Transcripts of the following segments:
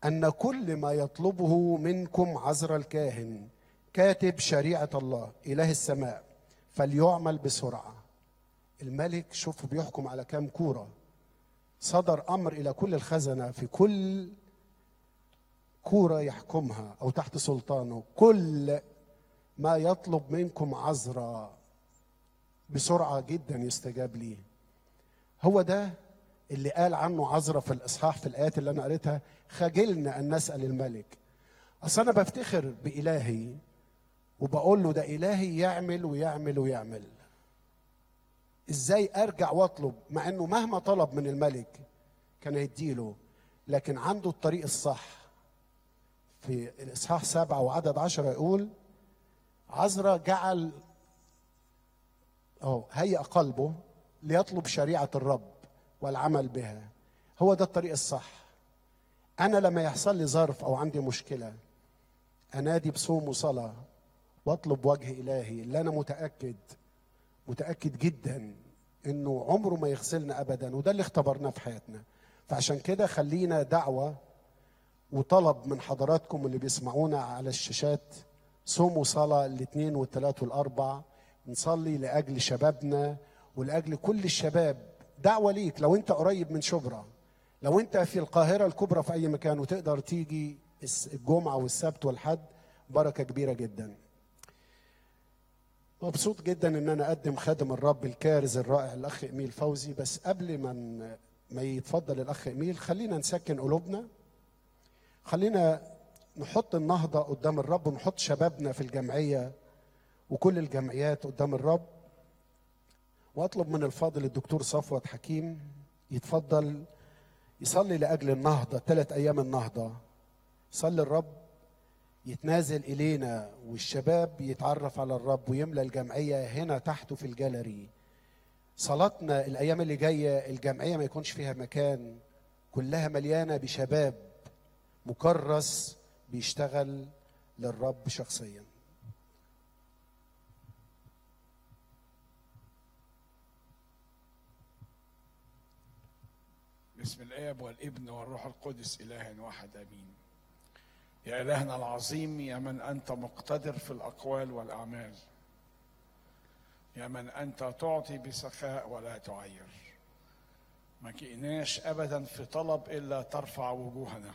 أن كل ما يطلبه منكم عذر الكاهن كاتب شريعة الله إله السماء فليعمل بسرعة الملك شوفوا بيحكم على كام كورة صدر أمر إلى كل الخزنة في كل كورة يحكمها أو تحت سلطانه كل ما يطلب منكم عذرا بسرعة جدا يستجاب ليه هو ده اللي قال عنه عذرا في الإصحاح في الآيات اللي أنا قريتها خجلنا أن نسأل الملك أصل أنا بفتخر بإلهي وبقول له ده إلهي يعمل ويعمل ويعمل إزاي أرجع وأطلب مع أنه مهما طلب من الملك كان هيديله لكن عنده الطريق الصح في الإصحاح سبعة وعدد عشرة يقول عزرا جعل أهو هيأ قلبه ليطلب شريعة الرب والعمل بها هو ده الطريق الصح أنا لما يحصل لي ظرف أو عندي مشكلة أنادي بصوم وصلاة واطلب وجه إلهي اللي أنا متأكد متأكد جدا إنه عمره ما يغسلنا أبدا وده اللي اختبرناه في حياتنا فعشان كده خلينا دعوة وطلب من حضراتكم اللي بيسمعونا على الشاشات صوم وصلاة الاثنين والثلاث والأربع نصلي لأجل شبابنا ولأجل كل الشباب دعوة ليك لو أنت قريب من شبرا لو أنت في القاهرة الكبرى في أي مكان وتقدر تيجي الجمعة والسبت والحد بركة كبيرة جدا مبسوط جدا ان انا اقدم خادم الرب الكارز الرائع الاخ اميل فوزي بس قبل ما ما يتفضل الاخ اميل خلينا نسكن قلوبنا خلينا نحط النهضه قدام الرب ونحط شبابنا في الجمعيه وكل الجمعيات قدام الرب واطلب من الفاضل الدكتور صفوت حكيم يتفضل يصلي لاجل النهضه ثلاث ايام النهضه صلي الرب يتنازل الينا والشباب يتعرف على الرب ويملى الجمعيه هنا تحته في الجاليري صلاتنا الايام اللي جايه الجمعيه ما يكونش فيها مكان كلها مليانه بشباب مكرس بيشتغل للرب شخصيا بسم الاب والابن والروح القدس اله واحد امين يا إلهنا العظيم يا من أنت مقتدر في الأقوال والأعمال يا من أنت تعطي بسخاء ولا تعير ما جئناش أبدا في طلب إلا ترفع وجوهنا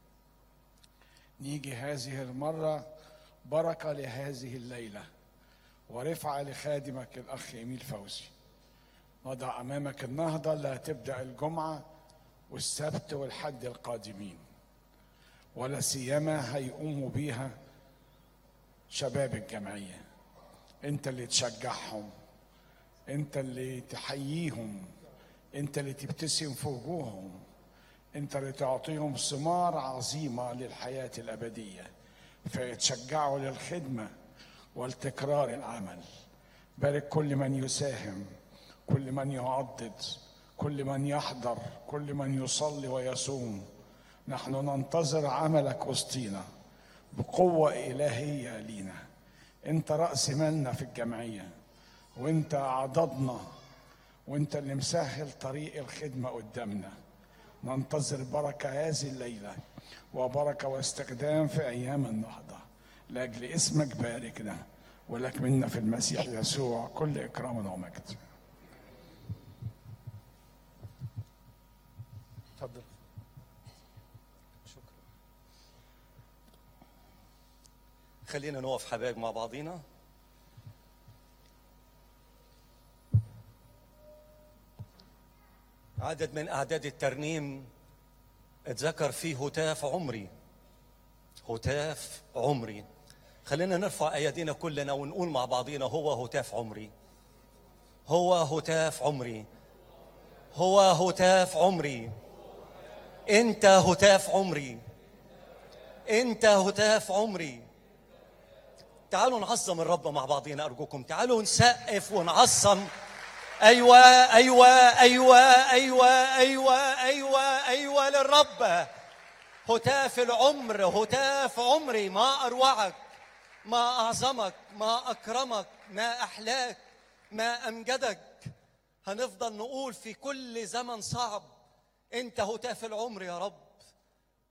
نيجي هذه المرة بركة لهذه الليلة ورفعة لخادمك الأخ إميل فوزي نضع أمامك النهضة اللي هتبدأ الجمعة والسبت والحد القادمين ولا سيما هيقوموا بيها شباب الجمعيه انت اللي تشجعهم انت اللي تحييهم انت اللي تبتسم في وجوههم انت اللي تعطيهم ثمار عظيمه للحياه الابديه فيتشجعوا للخدمه والتكرار العمل بارك كل من يساهم كل من يعضد كل من يحضر كل من يصلي ويصوم نحن ننتظر عملك وسطينا بقوة إلهية لينا أنت رأس مالنا في الجمعية وأنت عضدنا وأنت اللي مسهل طريق الخدمة قدامنا ننتظر بركة هذه الليلة وبركة واستخدام في أيام النهضة لأجل اسمك باركنا ولك منا في المسيح يسوع كل إكرام ومجد اتفضل خلينا نقف حبايب مع بعضينا عدد من أعداد الترنيم اتذكر فيه هتاف عمري هتاف عمري خلينا نرفع أيدينا كلنا ونقول مع بعضينا هو هتاف عمري هو هتاف عمري هو هتاف عمري انت هتاف عمري انت هتاف عمري تعالوا نعظم الرب مع بعضينا ارجوكم تعالوا نسقف ونعظم ايوه ايوه ايوه ايوه ايوه ايوه ايوه للرب هتاف العمر هتاف عمري ما اروعك ما اعظمك ما اكرمك ما احلاك ما امجدك هنفضل نقول في كل زمن صعب انت هتاف العمر يا رب